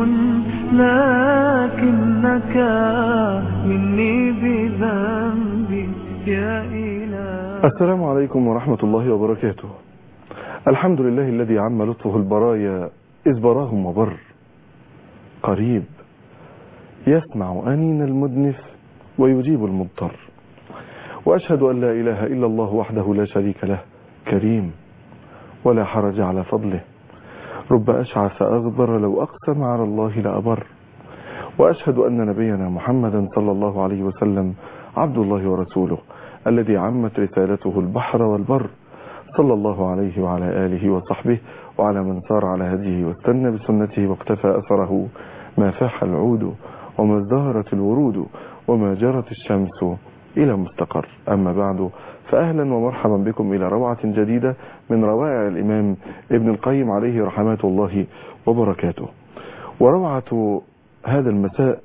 لكنك مني بذنبي يا إله السلام عليكم ورحمة الله وبركاته الحمد لله الذي عم لطفه البرايا إذ براهم وبر قريب يسمع أنين المدنف ويجيب المضطر وأشهد أن لا إله إلا الله وحده لا شريك له كريم ولا حرج على فضله رب أشعث أغبر لو أقسم على الله لأبر وأشهد أن نبينا محمدا صلى الله عليه وسلم عبد الله ورسوله الذي عمت رسالته البحر والبر صلى الله عليه وعلى آله وصحبه وعلى من سار على هديه واستنى بسنته واقتفى أثره ما فاح العود وما ازدهرت الورود وما جرت الشمس إلى مستقر أما بعد فأهلا ومرحبا بكم إلى روعة جديدة من روائع الإمام ابن القيم عليه رحمات الله وبركاته وروعة هذا المساء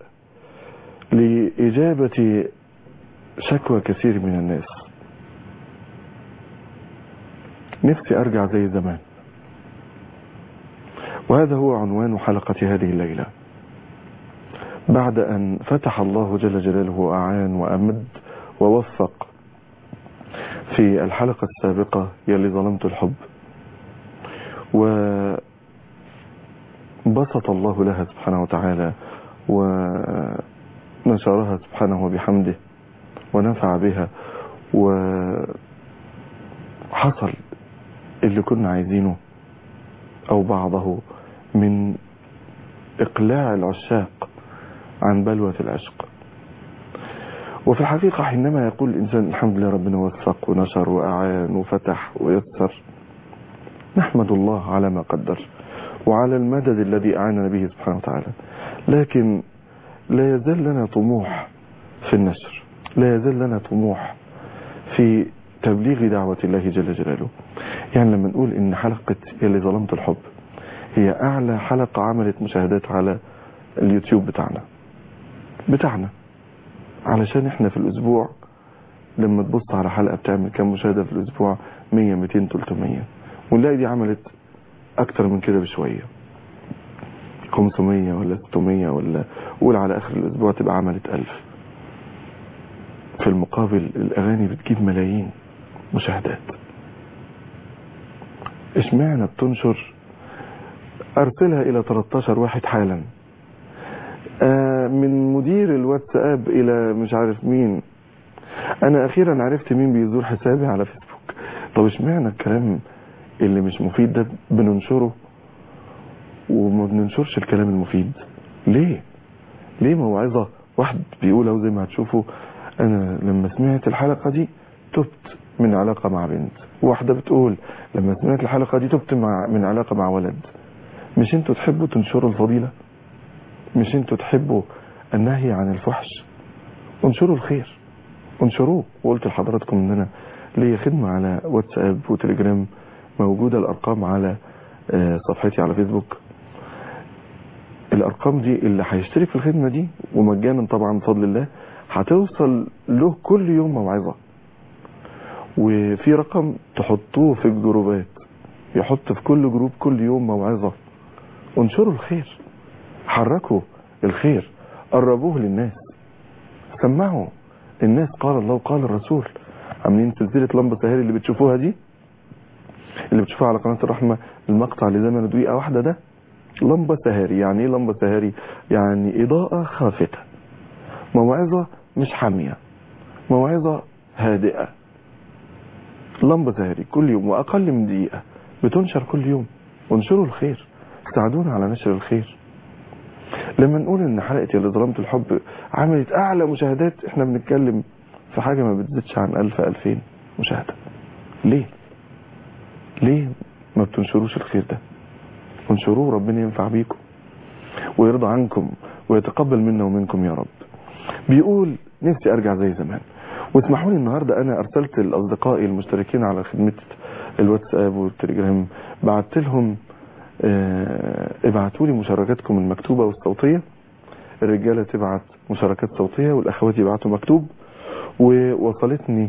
لإجابة شكوى كثير من الناس نفسي أرجع زي زمان وهذا هو عنوان حلقة هذه الليلة بعد أن فتح الله جل جلاله وأعان وأمد ووفق في الحلقة السابقة يلي ظلمت الحب وبسط الله لها سبحانه وتعالى ونشرها سبحانه وبحمده ونفع بها وحصل اللي كنا عايزينه أو بعضه من إقلاع العشاق عن بلوة العشق وفي الحقيقة حينما يقول الإنسان الحمد لله ربنا وفق ونشر وأعان وفتح ويسر نحمد الله على ما قدر وعلى المدد الذي أعاننا به سبحانه وتعالى لكن لا يزال لنا طموح في النشر لا يزال لنا طموح في تبليغ دعوة الله جل جلاله يعني لما نقول إن حلقة يلي ظلمت الحب هي أعلى حلقة عملت مشاهدات على اليوتيوب بتاعنا بتاعنا علشان احنا في الاسبوع لما تبص على حلقة بتعمل كام مشاهدة في الاسبوع 100 200 300 ونلاقي دي عملت اكتر من كده بشوية 500 ولا 600 ولا قول على اخر الاسبوع تبقى عملت 1000 في المقابل الاغاني بتجيب ملايين مشاهدات اشمعنى بتنشر ارسلها الى 13 واحد حالا من مدير الواتساب الى مش عارف مين انا اخيرا عرفت مين بيزور حسابي على فيسبوك طب اشمعنى الكلام اللي مش مفيد ده بننشره وما بننشرش الكلام المفيد ليه ليه موعظة واحد بيقول اهو زي ما هتشوفوا انا لما سمعت الحلقة دي تبت من علاقة مع بنت واحدة بتقول لما سمعت الحلقة دي تبت مع من علاقة مع ولد مش انتوا تحبوا تنشروا الفضيلة مش انتوا تحبوا النهي عن الفحش انشروا الخير انشروه وقلت لحضراتكم ان انا ليا خدمة على واتساب وتليجرام موجودة الارقام على صفحتي على فيسبوك الارقام دي اللي هيشترك في الخدمة دي ومجانا طبعا بفضل الله هتوصل له كل يوم موعظة وفي رقم تحطوه في الجروبات يحط في كل جروب كل يوم موعظة انشروا الخير حركوا الخير قربوه للناس سمعوا الناس قال الله وقال الرسول عاملين سلسلة لمبة سهاري اللي بتشوفوها دي اللي بتشوفوها على قناة الرحمة المقطع اللي زمن دقيقة واحدة ده لمبة سهاري يعني ايه لمبة سهاري يعني إضاءة خافتة موعظة مش حامية موعظة هادئة لمبة سهاري كل يوم وأقل من دقيقة بتنشر كل يوم وانشروا الخير ساعدونا على نشر الخير لما نقول ان حلقة يلي ظلمت الحب عملت اعلى مشاهدات احنا بنتكلم في حاجة ما بتزيدش عن الف الفين مشاهدة ليه ليه ما بتنشروش الخير ده انشروه ربنا ينفع بيكم ويرضى عنكم ويتقبل منا ومنكم يا رب بيقول نفسي ارجع زي زمان واسمحوا لي النهاردة انا ارسلت لاصدقائي المشتركين على خدمة الواتساب والتليجرام بعت لهم ابعتوا لي مشاركاتكم المكتوبة والصوتية الرجالة تبعت مشاركات صوتية والأخوات يبعتوا مكتوب ووصلتني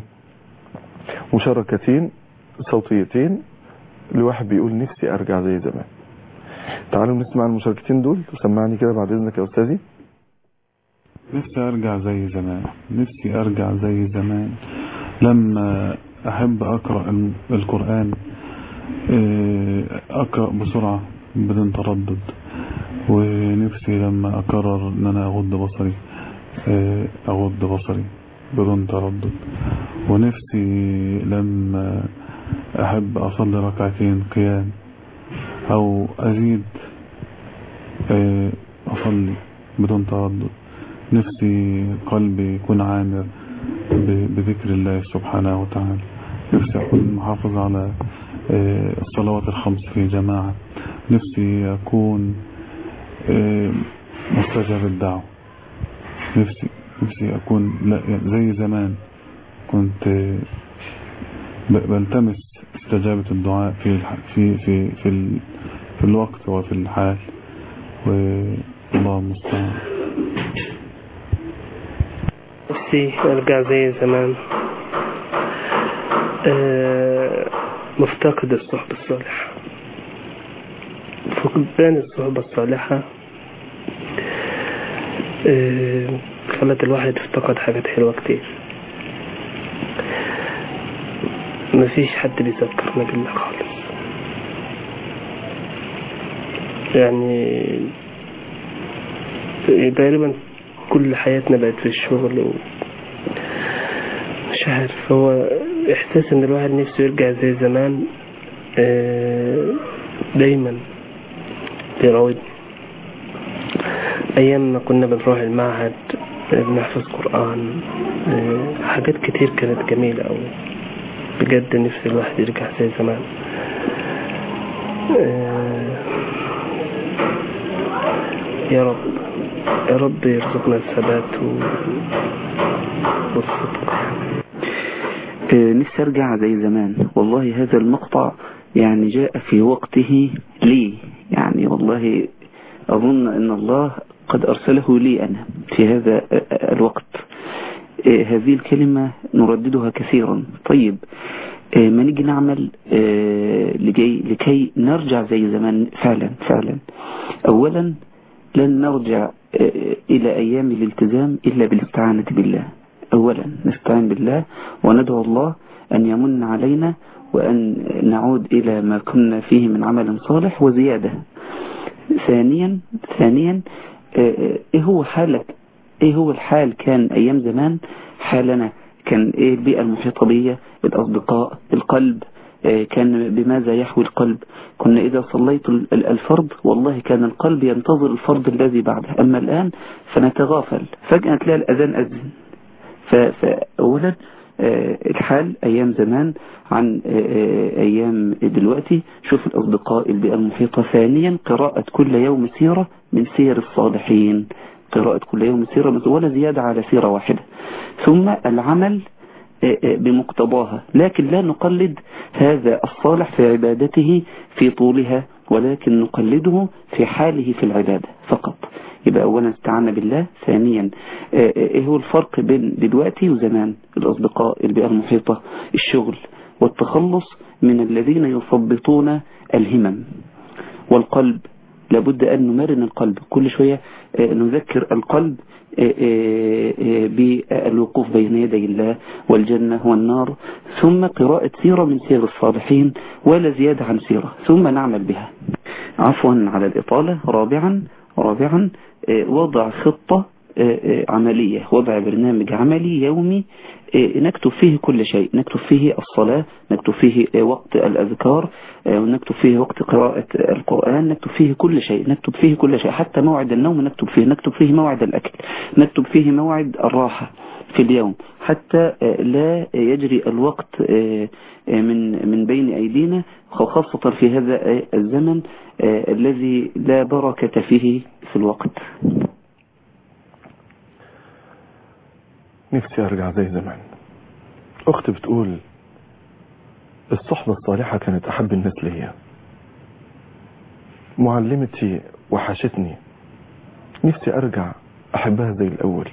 مشاركتين صوتيتين لواحد بيقول نفسي أرجع زي زمان تعالوا نسمع المشاركتين دول وسمعني كده بعد اذنك يا استاذي نفسي ارجع زي زمان نفسي ارجع زي زمان لما احب اقرا ال- القران آه، اقرا بسرعه بدون تردد ونفسي لما اقرر ان انا اغض بصري آه، اغض بصري بدون تردد ونفسي لما احب اصلي ركعتين قيام او ازيد آه، اصلي بدون تردد نفسي قلبي يكون عامر ب- بذكر الله سبحانه وتعالى نفسي أكون محافظ على آه، الصلوات الخمس في جماعة نفسي أكون آه، مستجاب الدعوة نفسي نفسي أكون لا يعني زي زمان كنت آه، ب- بلتمس استجابة الدعاء في الح- في في في, ال- في الوقت وفي الحال والله المستعان نفسي ارجع زي زمان آه، مفتقد الصحبة الصالحة فقدان الصحبة الصالحة آه، خلت الواحد يفتقد حاجات حلوة كتير مفيش حد بيذكرنا بالله خالص يعني تقريبا كل حياتنا بقت في الشغل و... مش عارف هو احساس ان الواحد نفسه يرجع زي زمان آه، دايما بيراودني ايام ما كنا بنروح المعهد آه، بنحفظ قرآن آه، حاجات كتير كانت جميلة أوي بجد نفسي الواحد يرجع زي زمان آه، يا رب يا رب يرزقنا الثبات و- والصدق آه، نفسي ارجع زي زمان والله هذا المقطع يعني جاء في وقته لي يعني والله اظن ان الله قد ارسله لي انا في هذا آه، آه، الوقت آه، هذه الكلمة نرددها كثيرا طيب آه، ما نيجي نعمل آه، لكي, لكي نرجع زي زمان فعلا فعلا اولا لن نرجع آه، الى ايام الالتزام الا بالاستعانة بالله أولا نستعين بالله وندعو الله أن يمن علينا وأن نعود إلى ما كنا فيه من عمل صالح وزيادة ثانيا ثانيا آه، إيه هو حالك إيه هو الحال كان أيام زمان حالنا كان إيه البيئة المحيطة بي الأصدقاء القلب آه، كان بماذا يحوي القلب كنا إذا صليت ال- ال- الفرض والله كان القلب ينتظر الفرض الذي بعده أما الآن فنتغافل فجأة تلاقي الأذان أذن ف- فأولا آه، الحال أيام زمان عن آه، آه، أيام دلوقتي شوف الأصدقاء البيئة المحيطة ثانيا قراءة كل يوم سيرة من سير الصالحين قراءة كل يوم سيرة من- ولا زيادة على سيرة واحدة ثم العمل آه، آه، بمقتضاها لكن لا نقلد هذا الصالح في عبادته في طولها ولكن نقلده في حاله في العبادة فقط يبقى أولا استعنا بالله ثانيا آه، آه، ايه هو الفرق بين دلوقتي وزمان الأصدقاء البيئة المحيطة الشغل والتخلص من الذين يثبطون الهمم والقلب لابد أن نمرن القلب كل شوية آه، نذكر القلب آه، آه، آه، بالوقوف بين يدي الله والجنة والنار ثم قراءة سيرة من سير الصالحين ولا زيادة عن سيرة ثم نعمل بها عفوا على الإطالة رابعا رابعا آه، وضع خطة آه، آه، عملية وضع برنامج عملي يومي آه، نكتب فيه كل شيء نكتب فيه الصلاة نكتب فيه آه، وقت الأذكار آه، ونكتب فيه وقت قراءة القرآن نكتب فيه كل شيء نكتب فيه كل شيء حتى موعد النوم نكتب فيه نكتب فيه موعد الأكل نكتب فيه موعد الراحة في اليوم حتى آه، لا يجري الوقت آه، آه، من من بين أيدينا خاصة في هذا آه، الزمن آه، الذي لا بركة فيه في الوقت نفسي ارجع زي زمان اختي بتقول الصحبة الصالحة كانت احب الناس ليا معلمتي وحشتني نفسي ارجع احبها زي الاول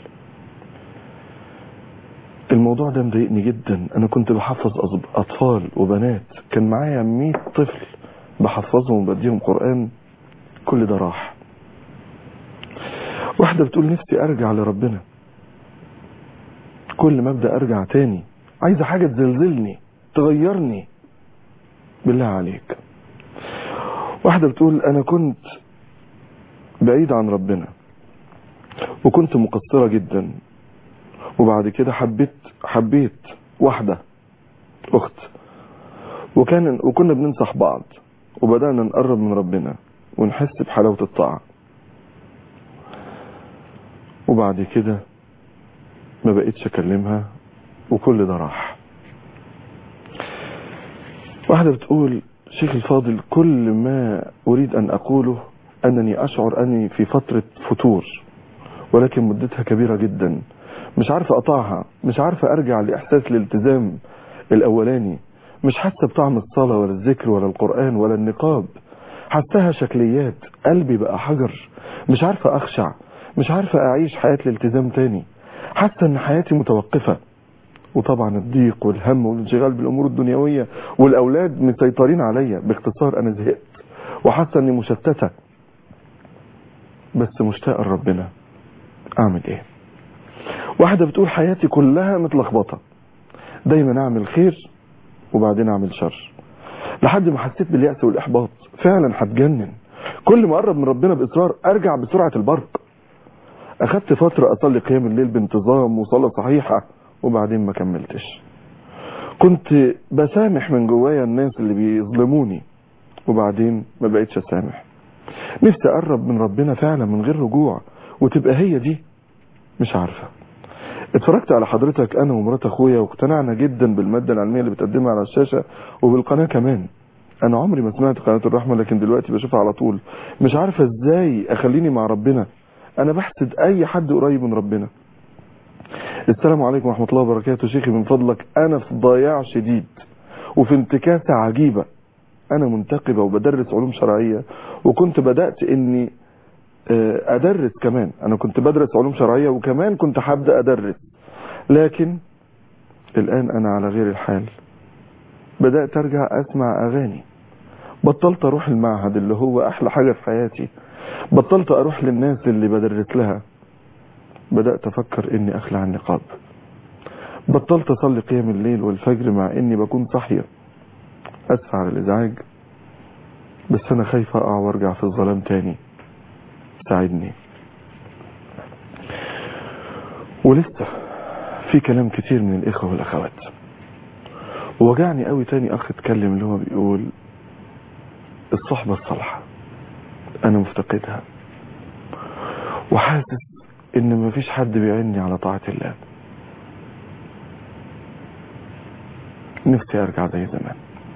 الموضوع ده مضايقني جدا انا كنت بحفظ أصب- اطفال وبنات كان معايا 100 طفل بحفظهم وبديهم قرآن كل ده راح واحدة بتقول نفسي ارجع لربنا كل ما ابدا ارجع تاني عايزة حاجة تزلزلني تغيرني بالله عليك واحدة بتقول انا كنت بعيد عن ربنا وكنت مقصرة جدا وبعد كده حبيت حبيت واحدة اخت وكان وكنا بننصح بعض وبدأنا نقرب من ربنا ونحس بحلاوة الطاعة وبعد كده ما بقيتش اكلمها وكل ده راح واحدة بتقول شيخ الفاضل كل ما اريد ان اقوله انني اشعر اني في فترة فتور ولكن مدتها كبيرة جدا مش عارفة اقطعها مش عارفة ارجع لاحساس الالتزام الاولاني مش حاسة بطعم الصلاة ولا الذكر ولا القرآن ولا النقاب حسها شكليات قلبي بقى حجر مش عارفة اخشع مش عارفة اعيش حياة الالتزام تاني حاسة ان حياتي متوقفة وطبعا الضيق والهم والانشغال بالامور الدنيوية والاولاد مسيطرين عليا باختصار انا زهقت وحاسة اني مشتتة بس مشتاق لربنا اعمل ايه واحدة بتقول حياتي كلها متلخبطة دايما اعمل خير وبعدين اعمل شر لحد ما حسيت باليأس والاحباط فعلا هتجنن كل ما اقرب من ربنا باصرار ارجع بسرعة البرق اخدت فترة اصلي قيام الليل بانتظام وصلاة صحيحة وبعدين ما كملتش كنت بسامح من جوايا الناس اللي بيظلموني وبعدين ما بقيتش اسامح نفسي اقرب من ربنا فعلا من غير رجوع وتبقى هي دي مش عارفة اتفرجت على حضرتك انا ومرات اخويا واقتنعنا جدا بالمادة العلمية اللي بتقدمها على الشاشة وبالقناة كمان انا عمري ما سمعت قناة الرحمة لكن دلوقتي بشوفها على طول مش عارفة ازاي اخليني مع ربنا انا بحسد اي حد قريب من ربنا السلام عليكم ورحمة الله وبركاته شيخي من فضلك انا في ضياع شديد وفي انتكاسة عجيبة انا منتقبة وبدرس علوم شرعية وكنت بدأت اني ادرس كمان انا كنت بدرس علوم شرعية وكمان كنت هبدأ ادرس لكن الان انا على غير الحال بدأت ارجع اسمع اغاني بطلت اروح المعهد اللي هو احلى حاجة في حياتي بطلت اروح للناس اللي بدرس لها بدأت افكر اني اخلع النقاب بطلت اصلي قيام الليل والفجر مع اني بكون صاحية اسف على الازعاج بس انا خايفة اقع وارجع في الظلام تاني ساعدني ولسه في كلام كتير من الاخوة والاخوات ووجعني قوي تاني اخ اتكلم اللي هو بيقول الصحبة الصالحة انا مفتقدها وحاسس ان مفيش حد بيعني على طاعة الله نفسي ارجع زي زمان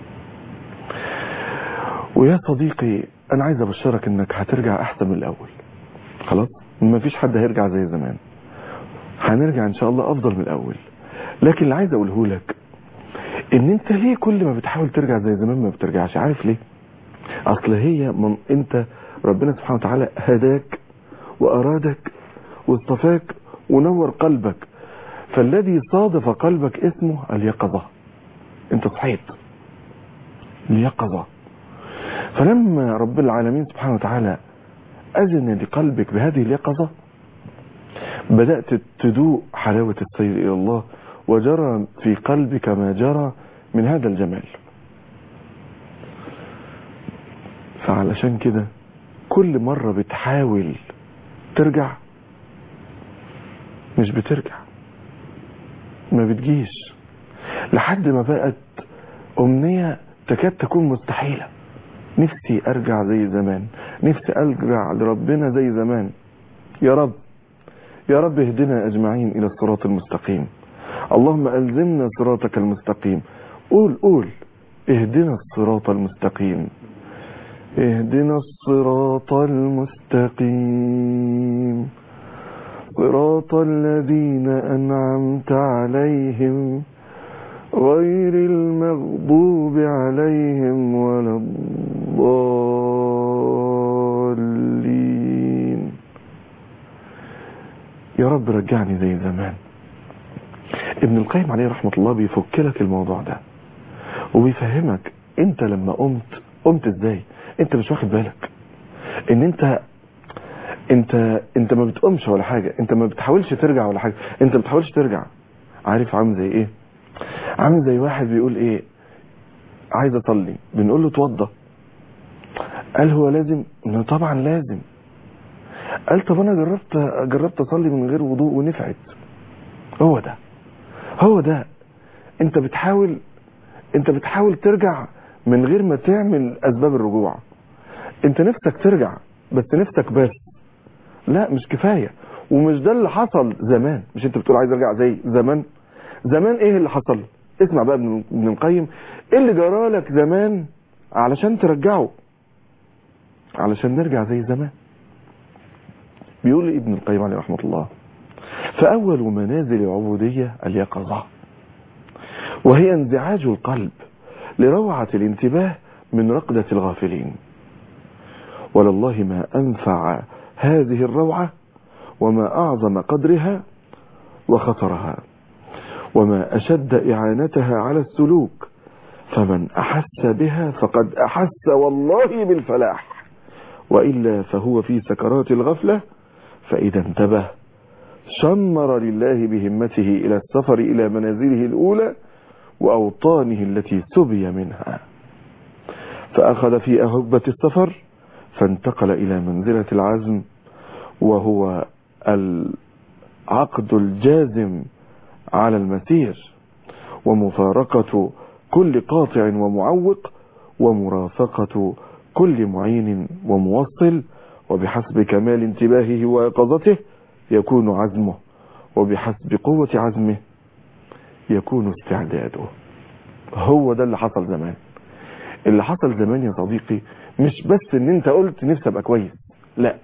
ويا صديقي انا عايز ابشرك انك هترجع احسن من الاول خلاص مفيش حد هيرجع زي زمان هنرجع ان شاء الله افضل من الاول لكن اللي عايز اقوله لك ان انت ليه كل ما بتحاول ترجع زي زمان ما بترجعش عارف ليه اصل هي من انت ربنا سبحانه وتعالى هداك وارادك واصطفاك ونور قلبك فالذي صادف قلبك اسمه اليقظة انت صحيت اليقظة فلما رب العالمين سبحانه وتعالى أذن لقلبك بهذه اليقظة بدأت تدوق حلاوة السير إلى الله وجرى في قلبك ما جرى من هذا الجمال فعلشان كده كل مرة بتحاول ترجع مش بترجع ما بتجيش لحد ما بقت أمنية تكاد تكون مستحيلة نفسي أرجع زي زمان نفسي أرجع لربنا زي زمان يا رب يا رب اهدنا أجمعين إلى الصراط المستقيم اللهم ألزمنا صراطك المستقيم قول قول اهدنا الصراط المستقيم اهدنا الصراط المستقيم صراط الذين أنعمت عليهم غير المغضوب عليهم ولا الضالين يا رب رجعني زي زمان ابن القيم عليه رحمة الله بيفك لك الموضوع ده وبيفهمك انت لما قمت قمت ازاي انت مش واخد بالك ان انت انت انت ما بتقومش ولا حاجه انت ما بتحاولش ترجع ولا حاجه انت ما بتحاولش ترجع عارف عامل زي ايه عامل زي واحد بيقول ايه عايز اصلي بنقول له اتوضى قال هو لازم انه طبعا لازم قال طب انا جربت جربت اصلي من غير وضوء ونفعت هو ده هو ده انت بتحاول انت بتحاول ترجع من غير ما تعمل اسباب الرجوع انت نفسك ترجع بس نفسك بس لا مش كفاية ومش ده اللي حصل زمان مش انت بتقول عايز ارجع زي زمان زمان ايه اللي حصل اسمع بقى ابن ابن القيم ايه اللي جرالك زمان علشان ترجعه علشان نرجع زي زمان بيقول ابن القيم عليه رحمة الله فأول منازل العبودية اليقظة وهي انزعاج القلب لروعة الانتباه من رقدة الغافلين ولله ما أنفع هذه الروعة وما أعظم قدرها وخطرها وما أشد إعانتها على السلوك فمن أحس بها فقد أحس والله بالفلاح وإلا فهو في سكرات الغفلة فإذا انتبه شمر لله بهمته إلى السفر إلى منازله الأولى وأوطانه التي سبي منها فأخذ في أهبة السفر فانتقل إلى منزلة العزم وهو العقد الجازم على المسير ومفارقة كل قاطع ومعوق ومرافقة كل معين وموصل وبحسب كمال انتباهه ويقظته يكون عزمه وبحسب قوة عزمه يكون استعداده هو ده اللي حصل زمان اللي حصل زمان يا صديقي مش بس ان انت قلت نفسي ابقى كويس لا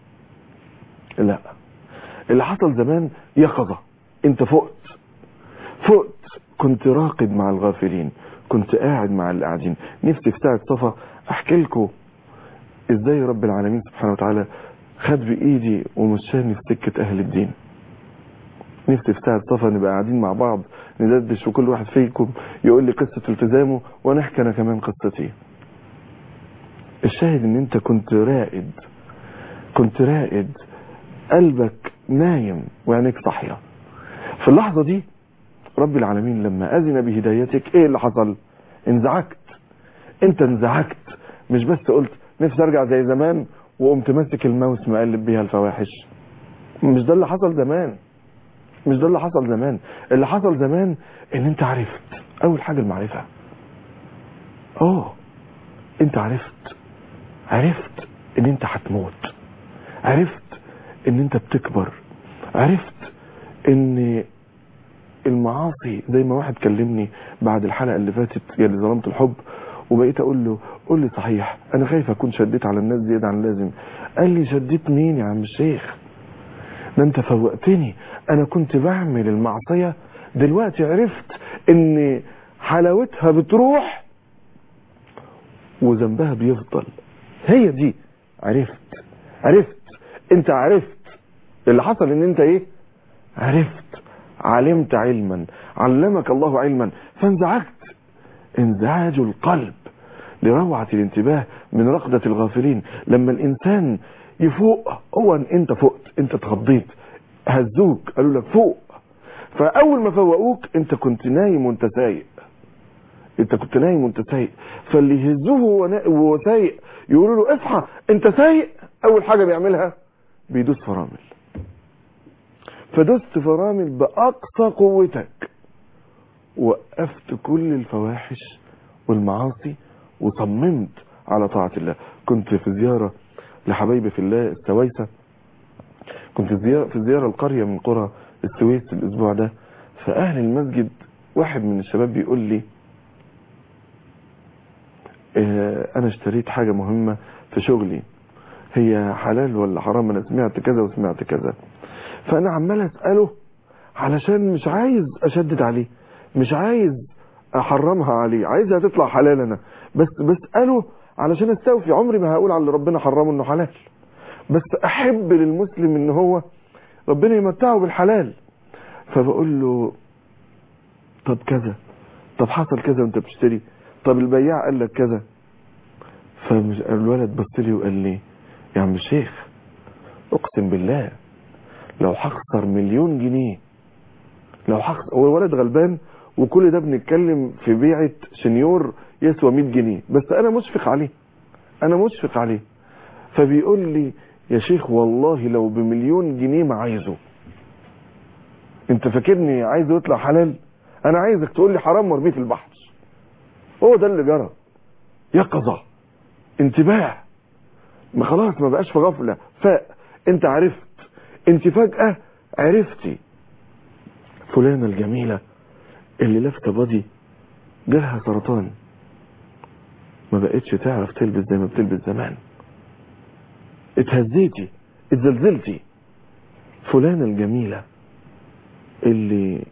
لا اللي حصل زمان يقظة انت فقت فقت كنت راقد مع الغافلين كنت قاعد مع اللي قاعدين نفسي في ساعة صفا احكي لكم ازاي رب العالمين سبحانه وتعالى خد بايدي ومشاني في سكة اهل الدين نفسي في ساعة صفا نبقى قاعدين مع بعض ندردش وكل واحد فيكم يقول لي قصة التزامه وانا احكي انا كمان قصتي الشاهد ان انت كنت رائد كنت رائد قلبك نايم وعينيك صاحية في اللحظة دي رب العالمين لما اذن بهدايتك ايه اللي حصل انزعجت انت انزعجت مش بس قلت نفسي ارجع زي زمان وقمت ماسك الماوس مقلب بيها الفواحش مش ده اللي حصل زمان مش ده اللي حصل زمان اللي حصل زمان ان انت عرفت اول حاجة المعرفة اه انت عرفت عرفت ان انت هتموت عرفت ان انت بتكبر عرفت ان المعاصي زي ما واحد كلمني بعد الحلقة اللي فاتت اللي ظلمت الحب وبقيت اقول له قول لي صحيح انا خايف اكون شديت على الناس زيادة عن اللازم قال لي شديت مين يا عم الشيخ ده انت فوقتني انا كنت بعمل المعصية دلوقتي عرفت ان حلاوتها بتروح وذنبها بيفضل هي دي عرفت عرفت انت عرفت اللي حصل ان انت ايه عرفت علمت علما علمك الله علما فانزعجت انزعاج القلب لروعة الانتباه من رقدة الغافلين لما الانسان يفوق هو ان انت فقت انت اتخضيت هزوك قالوا لك فوق فاول ما فوقوك انت كنت نايم وانت سايق انت كنت نايم وانت سايق فاللي يهزوه وهو سايق يقولوا له اصحى انت سايق اول حاجة بيعملها بيدوس فرامل فدوست فرامل باقصى قوتك وقفت كل الفواحش والمعاصي وصممت على طاعة الله كنت في زيارة لحبايبي في الله السويسة كنت في زيارة القرية من قرى السويس الاسبوع ده فاهل المسجد واحد من الشباب بيقول لي اه انا اشتريت حاجة مهمة في شغلي هي حلال ولا حرام انا سمعت كذا وسمعت كذا فانا عمال اسأله علشان مش عايز اشدد عليه مش عايز احرمها عليه عايزها تطلع حلال انا بس بسأله علشان استوفي عمري ما هقول على اللي ربنا حرمه انه حلال بس احب للمسلم ان هو ربنا يمتعه بالحلال فبقول له طب كذا طب حصل كذا وانت بتشتري طب البياع قال لك كذا فالولد بص لي وقال لي يا عم الشيخ اقسم بالله لو هخسر مليون جنيه لو هخسر هو الولد غلبان وكل ده بنتكلم في بيعة شنيور يسوى 100 جنيه بس انا مشفق عليه انا مشفق عليه فبيقول لي يا شيخ والله لو بمليون جنيه ما عايزه انت فاكرني عايزه يطلع حلال انا عايزك تقول لي حرام وارميه في البحر هو ده اللي جرى يقظة انتباه ما خلاص ما بقاش في غفلة فاق انت عرفت انت فجأة عرفتي فلانة الجميلة اللي لابسه بادي جالها سرطان ما بقتش تعرف تلبس زي ما بتلبس زمان اتهزيتي اتزلزلتي فلانة الجميلة اللي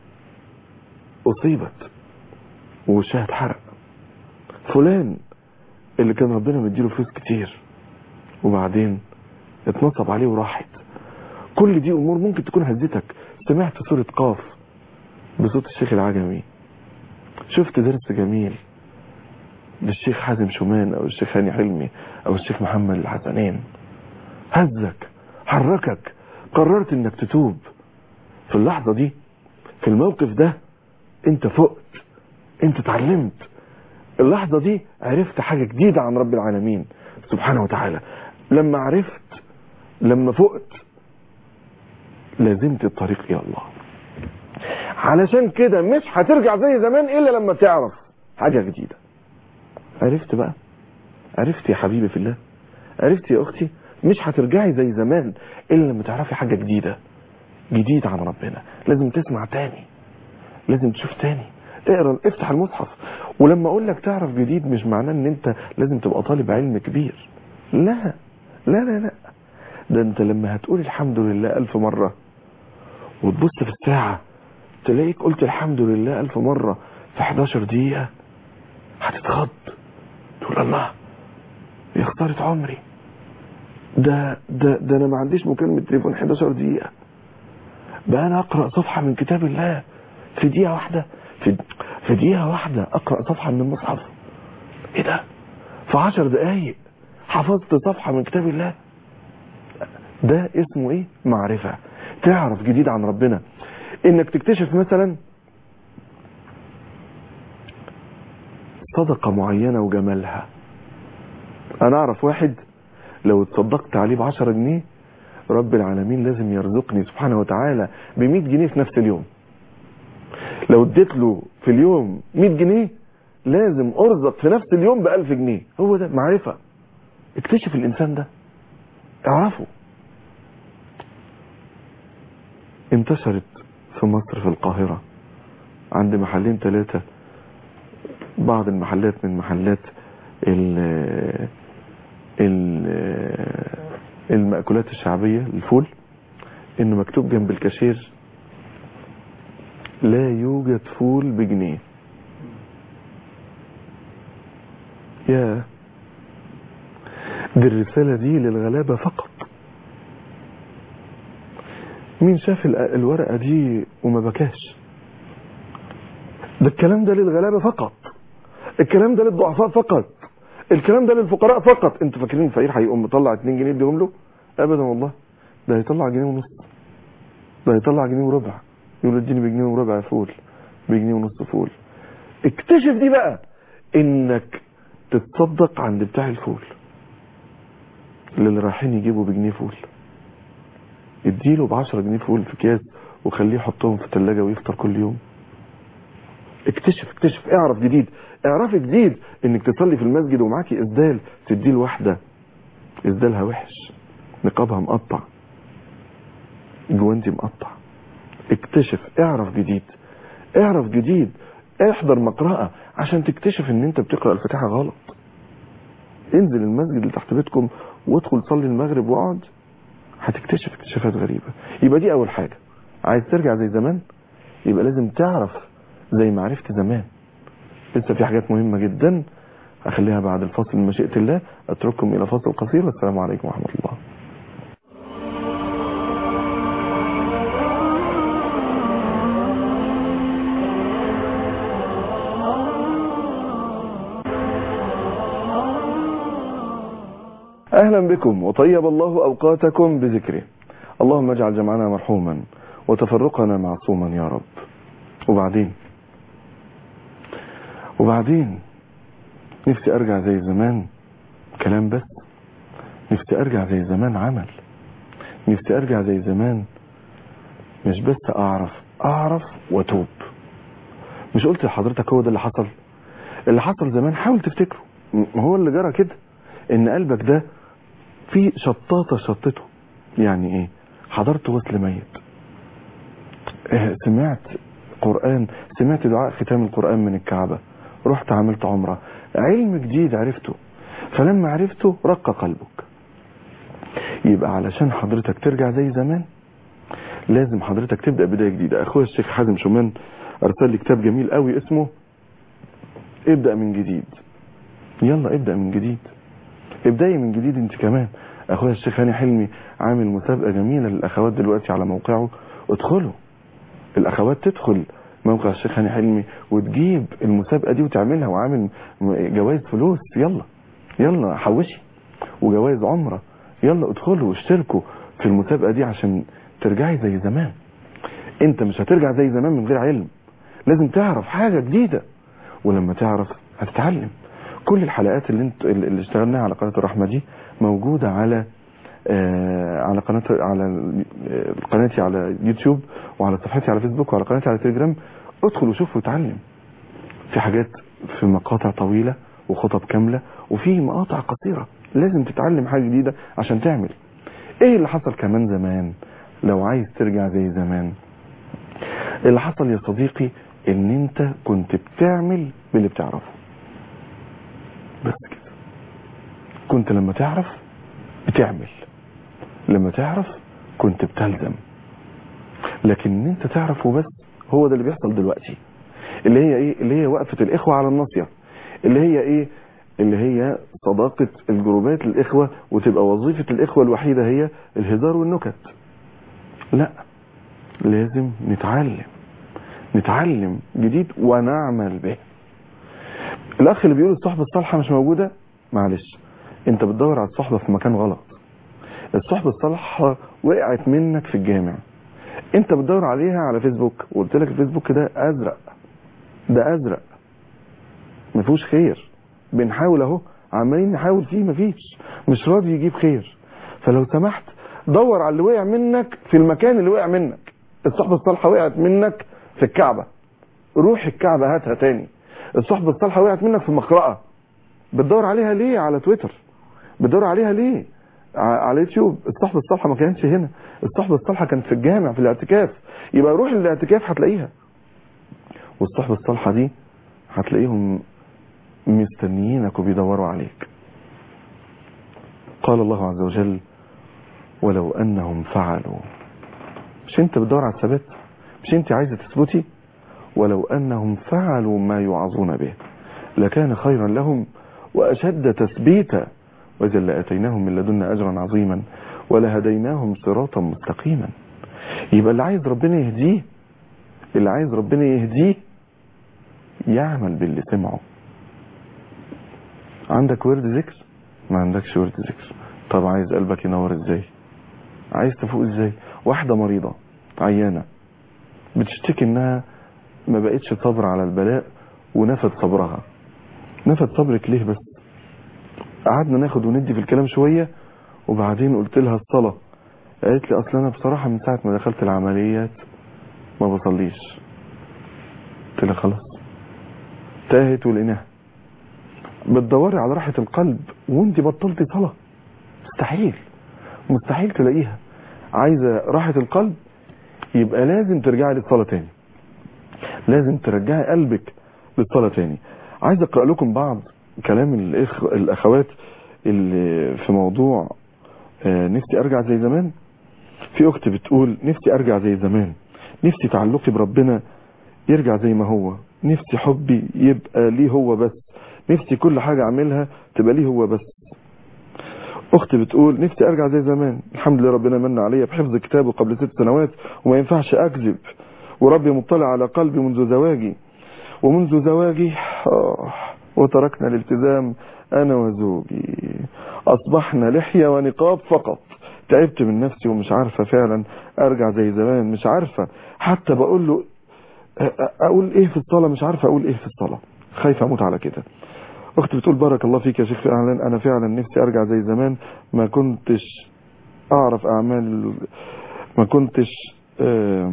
أصيبت ووشها اتحرق فلان اللي كان ربنا مديله فلوس كتير وبعدين اتنصب عليه وراحت كل دي امور ممكن تكون هزتك سمعت سورة قاف بصوت الشيخ العجمي شفت درس جميل للشيخ حازم شومان او الشيخ هاني حلمي او الشيخ محمد الحسنين هزك حركك قررت انك تتوب في اللحظة دي في الموقف ده انت فقت انت اتعلمت اللحظة دي عرفت حاجة جديدة عن رب العالمين سبحانه وتعالى لما عرفت لما فقت لازمت الطريق الى الله علشان كده مش هترجع زي زمان الا لما تعرف حاجة جديدة عرفت بقى عرفت يا حبيبي في الله عرفت يا اختي مش هترجعي زي زمان الا لما تعرفي حاجة جديدة جديد عن ربنا لازم تسمع تاني لازم تشوف تاني اقرا افتح المصحف ولما اقول لك تعرف جديد مش معناه ان انت لازم تبقى طالب علم كبير لا لا لا لا ده انت لما هتقول الحمد لله الف مرة وتبص في الساعة تلاقيك قلت الحمد لله الف مرة في 11 دقيقة هتتخض تقول الله يا خسارة عمري ده ده ده انا ما عنديش مكالمة تليفون 11 دقيقة بقى انا اقرأ صفحة من كتاب الله في دقيقة واحدة في في دقيقة واحدة اقرأ صفحة من المصحف ايه ده في 10 دقايق حفظت صفحة من كتاب الله ده اسمه ايه معرفة تعرف جديد عن ربنا انك تكتشف مثلا صدقة معينة وجمالها انا اعرف واحد لو اتصدقت عليه بعشرة جنيه رب العالمين لازم يرزقني سبحانه وتعالى بمئة جنيه في نفس اليوم لو اديت له في اليوم مئة جنيه لازم ارزق في نفس اليوم بألف جنيه هو ده معرفة اكتشف الانسان ده اعرفه انتشرت في مصر في القاهرة عند محلين ثلاثة بعض المحلات من محلات ال ال المأكولات الشعبية الفول انه مكتوب جنب الكاشير لا يوجد فول بجنيه يا دي الرسالة دي للغلابة فقط مين شاف ال- الورقة دي وما بكاش ده الكلام ده للغلابة فقط الكلام ده للضعفاء فقط الكلام ده للفقراء فقط انتوا فاكرين الفقير هيقوم مطلع 2 جنيه يديهم له ابدا والله ده هيطلع جنيه ونص ده هيطلع جنيه وربع يقول اديني بجنيه وربع فول بجنيه ونص فول اكتشف دي بقى انك تتصدق عند بتاع الفول اللي رايحين يجيبوا بجنيه فول اديله ب 10 جنيه فول في اكياس وخليه يحطهم في الثلاجه ويفطر كل يوم اكتشف اكتشف اعرف جديد اعرف جديد انك تصلي في المسجد ومعاكي اسدال تدي لواحده اسدالها وحش نقابها مقطع جوانتي مقطع اكتشف اعرف جديد اعرف جديد احضر مقرأة عشان تكتشف ان انت بتقرأ الفاتحة غلط انزل المسجد اللي تحت بيتكم وادخل صلي المغرب واقعد هتكتشف اكتشافات غريبة يبقى دي اول حاجة عايز ترجع زي زمان يبقى لازم تعرف زي ما عرفت زمان لسه في حاجات مهمة جدا هخليها بعد الفصل من مشيئة الله اترككم الى فصل قصير والسلام عليكم ورحمة الله أهلا بكم وطيب الله أوقاتكم بذكره اللهم اجعل جمعنا مرحوما وتفرقنا معصوما يا رب وبعدين وبعدين نفسي أرجع زي زمان كلام بس نفسي أرجع زي زمان عمل نفسي أرجع زي زمان مش بس أعرف أعرف وأتوب مش قلت لحضرتك هو ده اللي حصل اللي حصل زمان حاول تفتكره م- هو اللي جرى كده ان قلبك ده في شطاطة شطته يعني ايه حضرت غسل ميت اه، سمعت قرآن سمعت دعاء ختام القرآن من الكعبة رحت عملت عمرة علم جديد عرفته فلما عرفته رق قلبك يبقى علشان حضرتك ترجع زي زمان لازم حضرتك تبدأ بداية جديدة اخويا الشيخ حازم شومان ارسل لي كتاب جميل قوي اسمه ابدأ من جديد يلا ابدأ من جديد ابدأي من جديد انت كمان اخويا الشيخ هاني حلمي عامل مسابقة جميلة للاخوات دلوقتي على موقعه ادخلوا الاخوات تدخل موقع الشيخ هاني حلمي وتجيب المسابقة دي وتعملها وعامل م- جوائز فلوس يلا يلا حوشي وجوائز عمرة يلا ادخلوا واشتركوا في المسابقة دي عشان ترجعي زي زمان انت مش هترجع زي زمان من غير علم لازم تعرف حاجة جديدة ولما تعرف هتتعلم كل الحلقات اللي انت اللي اشتغلناها على قناة الرحمة دي موجودة على آه على قناة على آه، قناتي على يوتيوب وعلى صفحتي على فيسبوك وعلى قناتي على تليجرام ادخل وشوف وتعلم في حاجات في مقاطع طويلة وخطب كاملة وفي مقاطع قصيرة لازم تتعلم حاجة جديدة عشان تعمل ايه اللي حصل كمان زمان لو عايز ترجع زي زمان اللي حصل يا صديقي ان انت كنت بتعمل باللي بتعرفه بس كده كنت لما تعرف بتعمل لما تعرف كنت بتلزم لكن ان انت تعرف وبس هو ده اللي بيحصل دلوقتي اللي هي ايه اللي هي وقفة الاخوة على الناصية اللي هي ايه اللي هي صداقة الجروبات للاخوة وتبقى وظيفة الاخوة الوحيدة هي الهزار والنكت لا لازم نتعلم نتعلم جديد ونعمل به الاخ اللي بيقول الصحبة الصالحة مش موجودة معلش انت بتدور على الصحبة في مكان غلط الصحبة الصالحة وقعت منك في الجامع انت بتدور عليها على فيسبوك وقلت لك الفيسبوك ده ازرق ده ازرق ما فيهوش خير بنحاول اهو عمالين نحاول فيه مفيش مش راضي يجيب خير فلو سمحت دور على اللي وقع منك في المكان اللي وقع منك الصحبة الصالحة وقعت منك في الكعبة روح الكعبة هاتها تاني الصحبة الصالحة وقعت منك في مقرأة بتدور عليها ليه على تويتر بتدور على ليه ع- على يوتيوب الصحبة الصالحة ما كانتش هنا الصحبة الصالحة كانت في الجامع في الاعتكاف يبقى روح الاعتكاف هتلاقيها والصحبة الصالحة دي هتلاقيهم مستنيينك وبيدوروا عليك قال الله عز وجل ولو أنهم فعلوا مش انت بتدور على الثبات مش انت عايزة تثبتي ولو أنهم فعلوا ما يوعظون به لكان خيرا لهم وأشد تثبيتا وإذا لآتيناهم من لدنا أجرا عظيما ولهديناهم صراطا مستقيما يبقى اللي عايز ربنا يهديه اللي عايز ربنا يهديه يعمل باللي سمعه عندك ورد ذكر ما عندكش ورد ذكر طب عايز قلبك ينور ازاي عايز تفوق ازاي واحدة مريضة عيانة بتشتكي انها ما بقتش صبر على البلاء ونفد صبرها نفد صبرك ليه بس قعدنا ناخد وندي في الكلام شوية وبعدين قلت لها الصلاة قالت لي اصل انا بصراحة من ساعة ما دخلت العمليات ما بصليش قلت لها خلاص تاهت ولقيناها بتدوري على راحة القلب وانت بطلتي صلاة مستحيل مستحيل تلاقيها عايزة راحة القلب يبقى لازم ترجعي للصلاة تاني لازم ترجعي قلبك للصلاة تاني عايز اقرأ لكم بعض كلام الإخ... الاخوات اللي في موضوع آه، نفسي ارجع زي زمان في اخت بتقول نفسي ارجع زي زمان نفسي تعلقي بربنا يرجع زي ما هو نفسي حبي يبقى ليه هو بس نفسي كل حاجة اعملها تبقى ليه هو بس اختي بتقول نفسي ارجع زي زمان الحمد لله ربنا من عليا بحفظ كتابه قبل ست سنوات وما ينفعش اكذب وربي مطلع على قلبي منذ زواجي ومنذ زواجي آه وتركنا الالتزام أنا وزوجي أصبحنا لحية ونقاب فقط تعبت من نفسي ومش عارفة فعلا أرجع زي زمان مش عارفة حتى بقول له أقول إيه في الصلاة مش عارفة أقول إيه في الصلاة خايفة أموت على كده أختي بتقول بارك الله فيك يا شيخ فعلا أنا فعلا نفسي أرجع زي زمان ما كنتش أعرف أعمال ما كنتش آه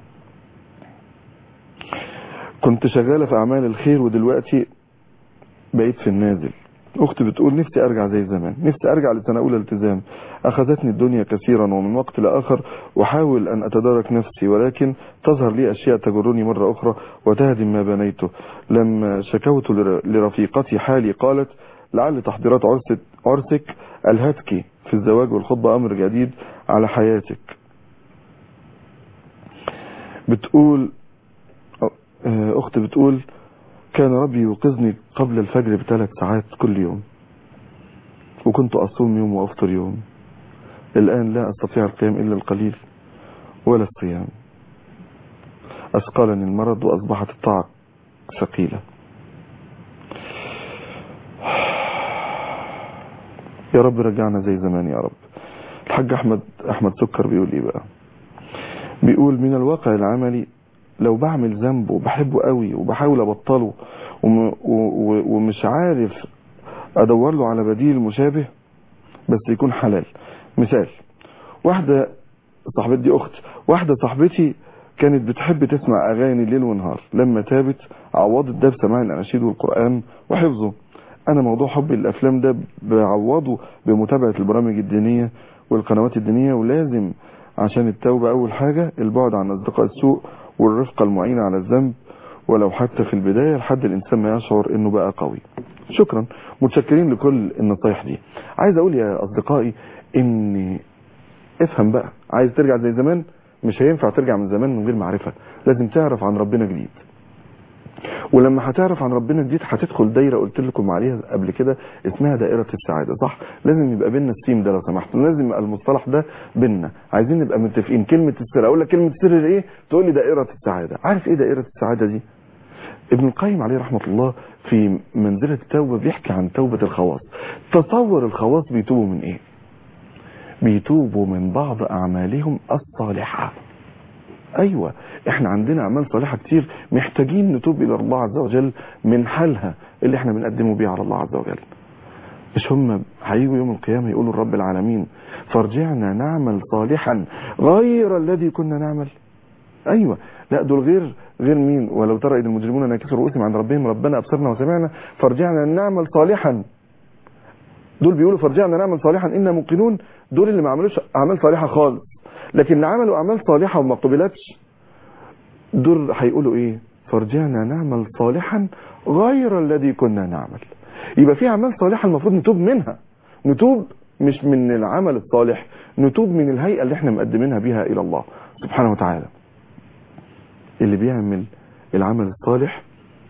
كنت شغالة في أعمال الخير ودلوقتي بقيت في النازل أختي بتقول نفسي أرجع زي زمان نفسي أرجع لسنة أولى التزام أخذتني الدنيا كثيرا ومن وقت لآخر أحاول أن أتدارك نفسي ولكن تظهر لي أشياء تجرني مرة أخرى وتهدم ما بنيته لما شكوت لرفيقتي حالي قالت لعل تحضيرات عرسك, عرسك ألهتك في الزواج والخطبة أمر جديد على حياتك بتقول أختي بتقول كان ربي يوقظني قبل الفجر بثلاث ساعات كل يوم وكنت أصوم يوم وأفطر يوم الآن لا أستطيع القيام إلا القليل ولا الصيام أثقلني المرض وأصبحت الطاعة ثقيلة يا رب رجعنا زي زمان يا رب الحاج أحمد أحمد سكر بيقول إيه بقى بيقول من الواقع العملي لو بعمل ذنب وبحبه قوي وبحاول ابطله وم ومش عارف ادور له على بديل مشابه بس يكون حلال مثال واحدة صاحبتي دي اخت واحدة صاحبتي كانت بتحب تسمع اغاني ليل ونهار لما تابت عوضت ده بسماع الاناشيد والقرآن وحفظه انا موضوع حبي للافلام ده بعوضه بمتابعة البرامج الدينية والقنوات الدينية ولازم عشان التوبة اول حاجة البعد عن اصدقاء السوء والرفقة المعينة على الذنب ولو حتى في البداية لحد الإنسان ما يشعر إنه بقى قوي شكرا متشكرين لكل النصايح دي عايز أقول يا أصدقائي إن افهم بقى عايز ترجع زي زمان مش هينفع ترجع من زمان من غير معرفة لازم تعرف عن ربنا جديد ولما هتعرف عن ربنا جديد هتدخل دايره قلت لكم عليها قبل كده اسمها دائره السعاده صح لازم يبقى بينا السيم ده لو سمحت لازم يبقى المصطلح ده بينا عايزين نبقى متفقين كلمه السر اقول لك كلمه السر ايه تقول لي دائره السعاده عارف ايه دائره السعاده دي ابن القيم عليه رحمه الله في منزله التوبه بيحكي عن توبه الخواص تصور الخواص بيتوبوا من ايه بيتوبوا من بعض اعمالهم الصالحه ايوه احنا عندنا اعمال صالحه كتير محتاجين نتوب الى الله عز وجل من حالها اللي احنا بنقدمه بيه على الله عز وجل مش هم هيجوا يوم القيامه يقولوا لرب العالمين فارجعنا نعمل صالحا غير الذي كنا نعمل ايوه لا دول غير غير مين ولو ترى اذ المجرمون ناكسوا رؤوسهم عند ربهم ربنا ابصرنا وسمعنا فارجعنا نعمل صالحا دول بيقولوا فارجعنا نعمل صالحا انا موقنون دول اللي ما عملوش اعمال صالحه خالص لكن اللي عملوا اعمال صالحه وما قبلتش دول هيقولوا ايه فارجعنا نعمل صالحا غير الذي كنا نعمل يبقى في اعمال صالحه المفروض نتوب منها نتوب مش من العمل الصالح نتوب من الهيئه اللي احنا مقدمينها بيها الى الله سبحانه وتعالى اللي بيعمل العمل الصالح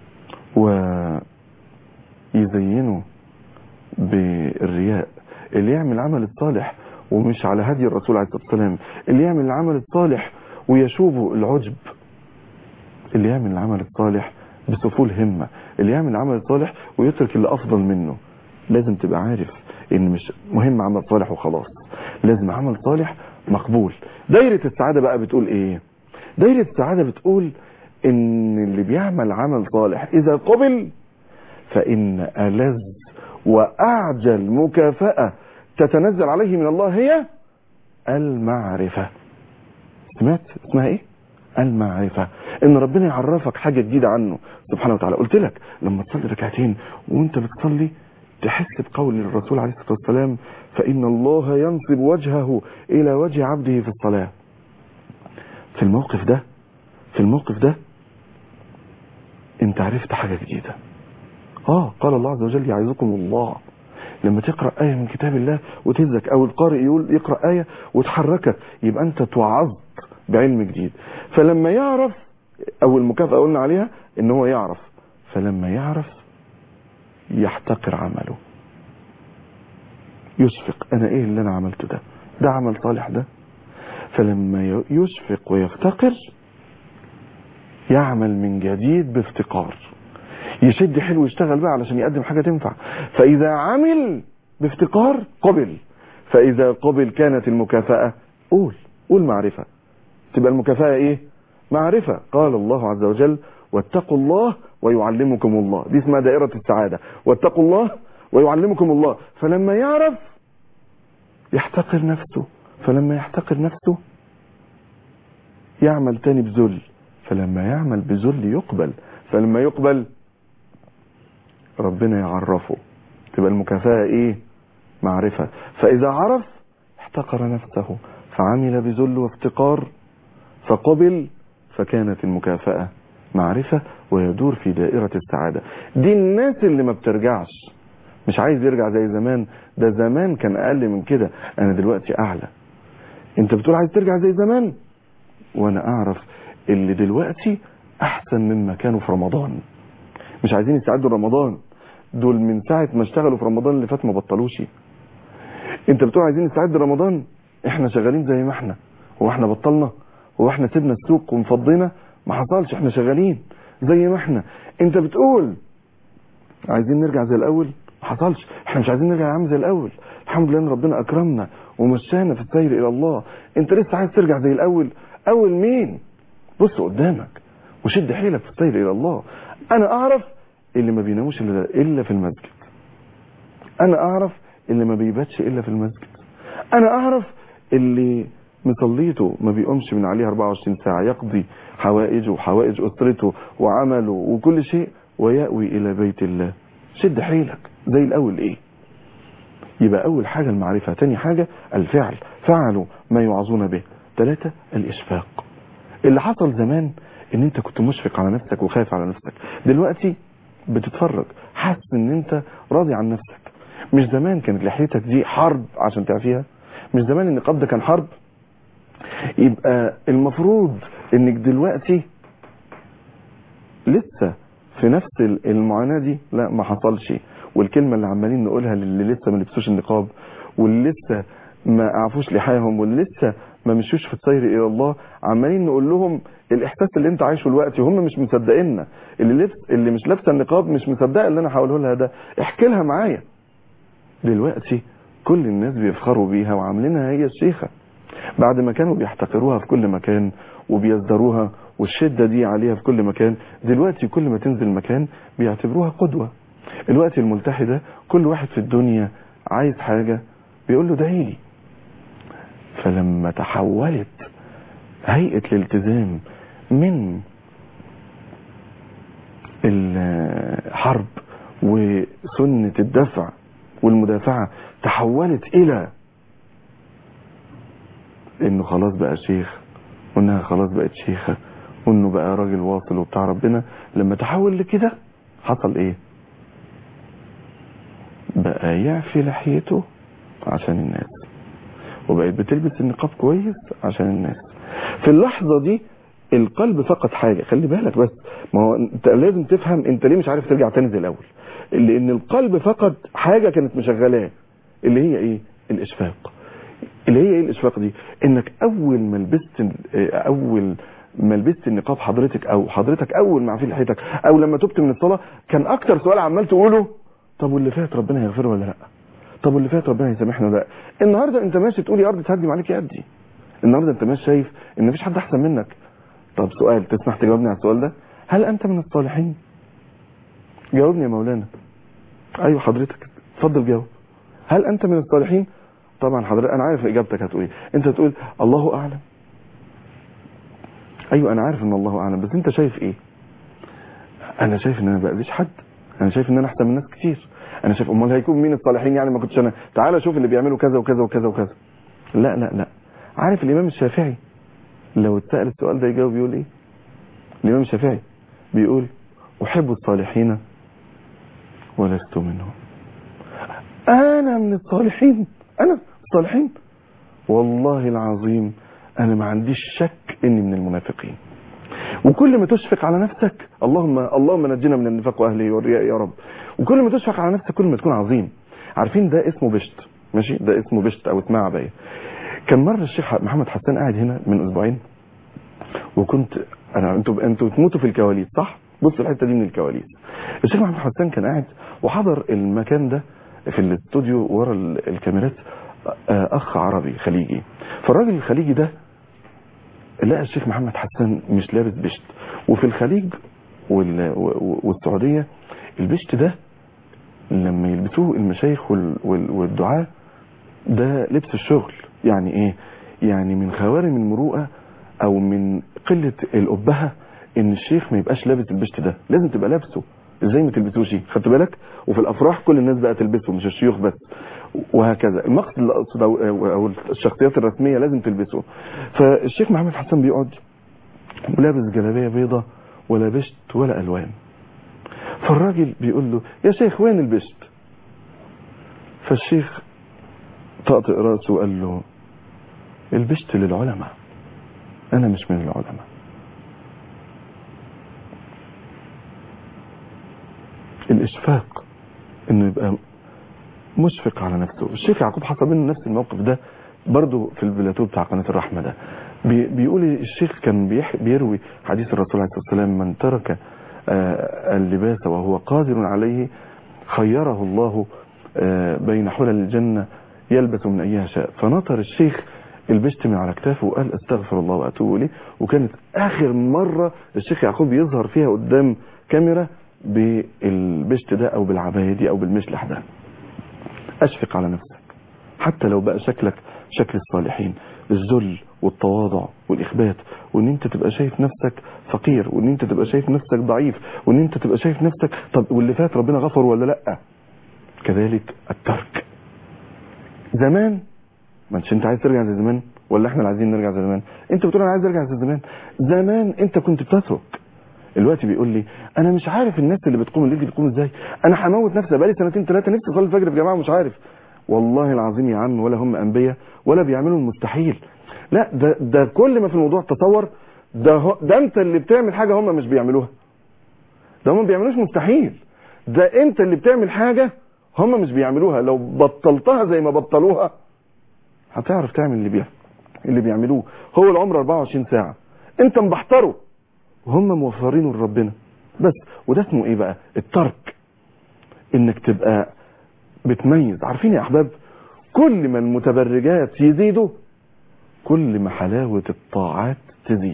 ويزينه بالرياء اللي يعمل العمل الصالح ومش على هدي الرسول عليه الصلاه والسلام اللي يعمل العمل الصالح ويشوبه العجب اللي يعمل العمل الصالح بسفول همة اللي يعمل العمل الصالح ويترك اللي أفضل منه لازم تبقى عارف ان مش مهم عمل صالح وخلاص لازم عمل صالح مقبول دايرة السعادة بقى بتقول ايه دايرة السعادة بتقول ان اللي بيعمل عمل صالح اذا قبل فان ألذ وأعجل مكافأة تتنزل عليه من الله هي المعرفة سمعت اسمها ايه المعرفة ان ربنا يعرفك حاجة جديدة عنه سبحانه وتعالى قلت لك لما تصلي ركعتين وانت بتصلي تحس بقول الرسول عليه الصلاة والسلام فإن الله ينصب وجهه إلى وجه عبده في الصلاة في الموقف ده في الموقف ده انت عرفت حاجة جديدة اه قال الله عز وجل يعظكم الله لما تقرأ آية من كتاب الله وتهزك او القارئ يقول يقرأ آية وتحركك يبقى انت توعظت بعلم جديد فلما يعرف او المكافأة قلنا عليها ان هو يعرف فلما يعرف يحتقر عمله يشفق انا ايه اللي انا عملته ده ده عمل صالح ده فلما يشفق ويفتقر يعمل من جديد بافتقار يشد حلو يشتغل بقى علشان يقدم حاجة تنفع فإذا عمل بافتقار قبل فإذا قبل كانت المكافأة قول قول معرفة تبقى المكافأة ايه معرفة قال الله عز وجل واتقوا الله ويعلمكم الله دي اسمها دائرة السعادة واتقوا الله ويعلمكم الله فلما يعرف يحتقر نفسه فلما يحتقر نفسه يعمل تاني بذل فلما يعمل بذل يقبل فلما يقبل ربنا يعرفه تبقى المكافأة ايه معرفة فإذا عرف احتقر نفسه فعمل بذل وافتقار فقبل فكانت المكافأة معرفة ويدور في دائرة السعادة دي الناس اللي ما بترجعش مش عايز يرجع زي زمان ده زمان كان أقل من كده أنا دلوقتي أعلى انت بتقول عايز ترجع زي زمان وانا اعرف اللي دلوقتي احسن مما كانوا في رمضان مش عايزين يستعدوا رمضان دول من ساعة ما اشتغلوا في رمضان اللي فات ما بطلوش انت بتقول عايزين نستعد رمضان احنا شغالين زي ما احنا هو احنا بطلنا هو احنا سيبنا السوق ومفضينا ما حصلش احنا شغالين زي ما احنا انت بتقول عايزين نرجع زي الاول ما حصلش احنا مش عايزين نرجع يا عم زي الاول الحمد لله ان ربنا اكرمنا ومشانا في السير الى الله انت لسه عايز ترجع زي الاول اول مين بص قدامك وشد حيلك في السير الى الله انا اعرف اللي ما بيناموش الا إلا في المسجد انا اعرف اللي ما بيباتش الا في المسجد انا اعرف اللي مصليته ما بيقومش من عليها 24 ساعة يقضي حوائجه وحوائج أسرته وعمله وكل شيء ويأوي إلى بيت الله شد حيلك زي الأول إيه يبقى أول حاجة المعرفة تاني حاجة الفعل فعلوا ما يوعظون به ثلاثة الإشفاق اللي حصل زمان ان انت كنت مشفق على نفسك وخايف على نفسك دلوقتي بتتفرج حاسس ان انت راضي عن نفسك مش زمان كانت لحيتك دي حرب عشان تعفيها مش زمان النقاب ده كان حرب يبقى المفروض انك دلوقتي لسه في نفس المعاناة دي لا ما حصلش والكلمة اللي عمالين نقولها للي لسه ما لبسوش النقاب واللي لسه ما اعفوش لحاهم واللي لسه ما مشوش في السير الى الله عمالين نقول لهم الاحساس اللي انت عايشه دلوقتي هم مش مصدقيننا اللي لبس اللي مش لابسه النقاب مش مصدقه اللي انا هقوله لها ده احكي لها معايا دلوقتي كل الناس بيفخروا بيها وعاملينها هي الشيخه بعد ما كانوا بيحتقروها في كل مكان وبيزدروها والشدة دي عليها في كل مكان دلوقتي كل ما تنزل مكان بيعتبروها قدوة الوقت الملتحي ده كل واحد في الدنيا عايز حاجة بيقول له دعيلي فلما تحولت هيئة الالتزام من الحرب وسنة الدفع والمدافعة تحولت إلى انه خلاص بقى شيخ وانها خلاص بقت شيخة وانه بقى راجل واصل وبتاع ربنا لما تحول لكده حصل ايه بقى يعفي لحيته عشان الناس وبقت بتلبس النقاب كويس عشان الناس في اللحظة دي القلب فقد حاجة خلي بالك بس ما هو انت لازم تفهم انت ليه مش عارف ترجع تاني زي الاول لان القلب فقد حاجة كانت مشغلاه اللي هي ايه الاشفاق اللي هي ايه الاشفاق دي انك اول ما لبست اول ما لبست النقاب حضرتك او حضرتك اول ما عفيت لحيتك او لما تبت من الصلاه كان اكتر سؤال عمال تقوله طب واللي فات ربنا هيغفره ولا لا طب واللي فات ربنا يسامحنا ولا لا النهارده انت ماشي تقول يا ارض تهدم عليك يا ادي النهارده انت ماشي شايف ان مفيش حد احسن منك طب سؤال تسمح تجاوبني على السؤال ده هل انت من الصالحين جاوبني يا مولانا ايوه حضرتك اتفضل جاوب هل انت من الصالحين طبعا حضرتك انا عارف اجابتك هتقول ايه انت هتقول الله اعلم ايوه انا عارف ان الله اعلم بس انت شايف ايه انا شايف ان انا ما باذيش حد انا شايف ان انا احسن من ناس كتير انا شايف امال هيكون مين الصالحين يعني ما كنتش انا تعالى شوف اللي بيعملوا كذا وكذا وكذا وكذا لا لا لا عارف الامام الشافعي لو اتسال السؤال ده يجاوب يقول ايه الامام الشافعي بيقول احب الصالحين ولست منهم انا من الصالحين انا الصالحين والله العظيم انا ما عنديش شك اني من المنافقين وكل ما تشفق على نفسك اللهم اللهم نجنا من النفاق واهله والرياء يا رب وكل ما تشفق على نفسك كل ما تكون عظيم عارفين ده اسمه بشت ماشي ده اسمه بشت او اسمها عبايه كان مره الشيخ محمد حسان قاعد هنا من اسبوعين وكنت انا انتوا انتوا تموتوا في الكواليس صح بص الحته دي من الكواليس الشيخ محمد حسان كان قاعد وحضر المكان ده في الاستوديو ورا ال- الكاميرات آه، اخ عربي خليجي فالراجل الخليجي ده لقى الشيخ محمد حسان مش لابس بشت وفي الخليج وال- و- والسعوديه البشت ده لما يلبسوه المشايخ وال- وال- والدعاة ده لبس الشغل يعني ايه يعني من خوارم المروءة او من قلة الأبهة ان الشيخ ما يبقاش لابس البشت ده لازم تبقى لابسه ازاي ما تلبسوش خدت بالك وفي الافراح كل الناس بقى تلبسه مش الشيوخ بس وهكذا المقصد اللي اقصد او أو الشخصيات الرسميه لازم تلبسه فالشيخ محمد حسن بيقعد ولابس جلابيه بيضة ولا بشت ولا الوان فالراجل بيقول له يا شيخ وين البشت فالشيخ طقطق راسه وقال له البشت للعلماء انا مش من العلماء الاشفاق انه يبقى مشفق على نفسه الشيخ يعقوب حصل منه نفس الموقف ده برضه في البلاتو بتاع قناة الرحمة ده بي بيقول الشيخ كان بيح بيروي حديث الرسول عليه الصلاة والسلام من ترك آه اللباس وهو قادر عليه خيره الله آه بين حلل الجنة يلبس من أيها شاء فنطر الشيخ البشت من على كتافه وقال استغفر الله واتوب اليه وكانت اخر مره الشيخ يعقوب يظهر فيها قدام كاميرا بالبشت ده او بالعبايه دي او بالمشلح ده اشفق على نفسك حتى لو بقى شكلك شكل الصالحين الذل والتواضع والاخبات وان انت تبقى شايف نفسك فقير وان انت تبقى شايف نفسك ضعيف وان انت تبقى شايف نفسك طب واللي فات ربنا غفر ولا لا كذلك الترك زمان ما انتش انت عايز ترجع زي زمان ولا احنا اللي عايزين نرجع زي زمان انت بتقول انا عايز ارجع زي زمان زمان انت كنت بتترك دلوقتي بيقول لي انا مش عارف الناس اللي بتقوم الليل دي بتقوم ازاي انا هموت نفسي بقالي سنتين ثلاثه نفسي اصلي الفجر في جماعه ومش عارف والله العظيم يا عم ولا هم انبياء ولا بيعملوا المستحيل لا ده ده كل ما في الموضوع تصور ده هو ده انت اللي بتعمل حاجه هم مش بيعملوها ده هم ما بيعملوش مستحيل ده انت اللي بتعمل حاجه هم مش بيعملوها لو بطلتها زي ما بطلوها هتعرف تعمل اللي بيعمل اللي بيعملوه هو العمر 24 ساعة انت مبحتره وهم موفرينه لربنا بس وده اسمه ايه بقى الترك انك تبقى بتميز عارفين يا احباب كل ما المتبرجات يزيدوا كل ما حلاوة الطاعات تزيد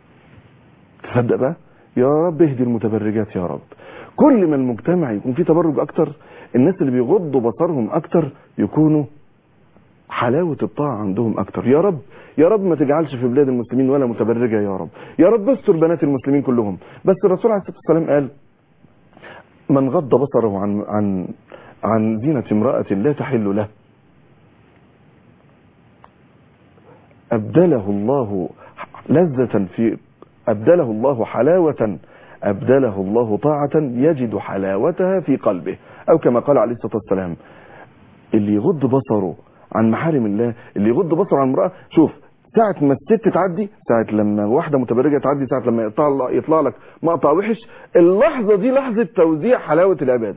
تصدق بقى يا رب اهدي المتبرجات يا رب كل ما المجتمع يكون فيه تبرج اكتر الناس اللي بيغضوا بصرهم اكتر يكونوا حلاوة الطاعة عندهم أكتر يا رب يا رب ما تجعلش في بلاد المسلمين ولا متبرجة يا رب يا رب استر بنات المسلمين كلهم بس الرسول عليه الصلاة والسلام قال من غض بصره عن عن عن زينة امرأة لا تحل له أبدله الله لذة في أبدله الله حلاوة أبدله الله طاعة يجد حلاوتها في قلبه أو كما قال عليه الصلاة والسلام اللي يغض بصره عن محارم الله اللي يغض بصره عن امرأة شوف ساعة ما الست تعدي ساعة لما واحدة متبرجة تعدي ساعة لما يطلع, يطلع لك مقطع وحش اللحظة دي لحظة توزيع حلاوة العبادة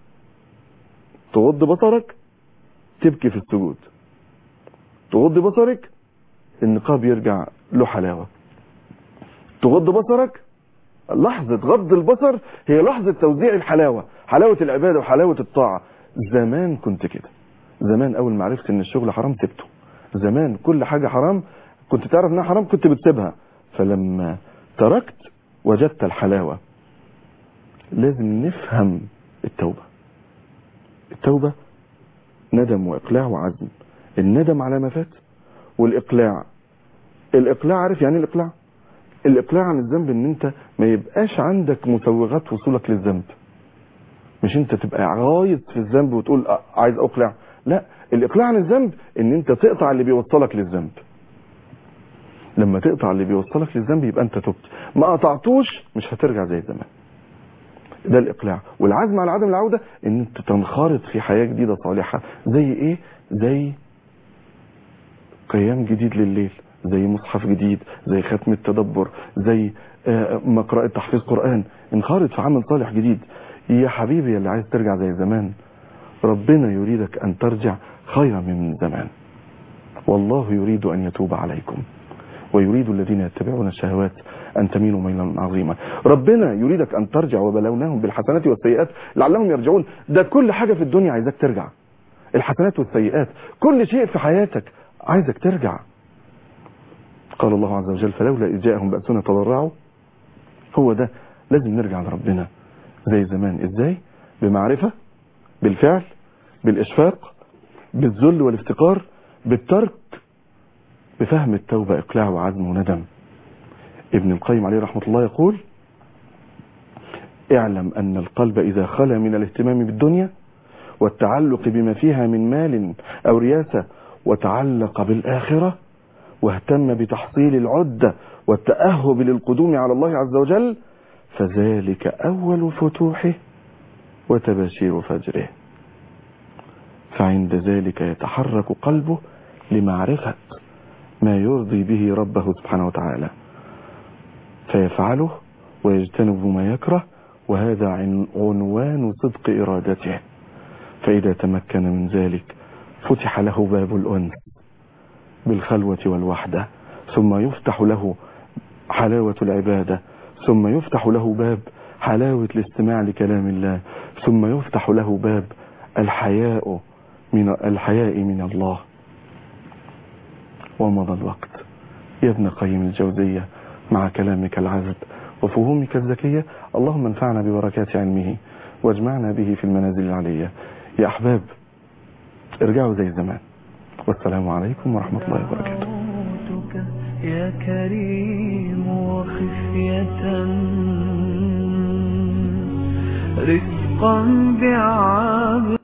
تغض بصرك تبكي في السجود تغض بصرك النقاب يرجع له حلاوة تغض بصرك لحظة غض البصر هي لحظة توزيع الحلاوة حلاوة العبادة وحلاوة الطاعة زمان كنت كده زمان اول ما عرفت ان الشغل حرام سبته زمان كل حاجة حرام كنت تعرف انها حرام كنت بتسيبها فلما تركت وجدت الحلاوة لازم نفهم التوبة التوبة ندم واقلاع وعزم الندم على ما فات والاقلاع الاقلاع عارف يعني إيه الاقلاع الاقلاع عن الذنب ان انت ما يبقاش عندك مسوغات وصولك للذنب مش انت تبقى غايط في الذنب وتقول أ- عايز اقلع لا الاقلاع عن الذنب ان انت تقطع اللي بيوصلك للذنب لما تقطع اللي بيوصلك للذنب يبقى انت تبت ما قطعتوش مش هترجع زي زمان ده الاقلاع والعزم على عدم العودة ان انت تنخرط في حياة جديدة صالحة زي ايه زي قيام جديد لليل زي مصحف جديد زي ختم التدبر زي آه، مقرأة تحفيظ قرآن انخرط في عمل صالح جديد يا حبيبي اللي عايز ترجع زي زمان ربنا يريدك أن ترجع خيرا من زمان والله يريد أن يتوب عليكم ويريد الذين يتبعون الشهوات أن تميلوا ميلا عظيما ربنا يريدك أن ترجع وبلوناهم بالحسنات والسيئات لعلهم يرجعون ده كل حاجة في الدنيا عايزك ترجع الحسنات والسيئات كل شيء في حياتك عايزك ترجع قال الله عز وجل فلولا إذ جاءهم بأسنا تضرعوا هو ده لازم نرجع لربنا زي زمان ازاي بمعرفة بالفعل بالإشفاق بالذل والافتقار بالترك بفهم التوبة إقلاع وعزم وندم ابن القيم عليه رحمة الله يقول اعلم أن القلب إذا خلى من الاهتمام بالدنيا والتعلق بما فيها من مال أو رياسة وتعلق بالآخرة واهتم بتحصيل العدة والتأهب للقدوم على الله عز وجل فذلك أول فتوحه وتباشير فجره فعند ذلك يتحرك قلبه لمعرفة ما يرضي به ربه سبحانه وتعالى فيفعله ويجتنب ما يكره وهذا عنوان صدق إرادته فإذا تمكن من ذلك فتح له باب الأنس بالخلوة والوحدة ثم يفتح له حلاوة العبادة ثم يفتح له باب حلاوة الاستماع لكلام الله ثم يفتح له باب الحياء من الحياء من الله ومضى الوقت يا ابن قيم الجوزية مع كلامك العذب وفهومك الذكية اللهم انفعنا ببركات علمه واجمعنا به في المنازل العلية يا أحباب ارجعوا زي زمان والسلام عليكم ورحمة الله وبركاته دعوتك يا كريم وخفية رزقا بعبد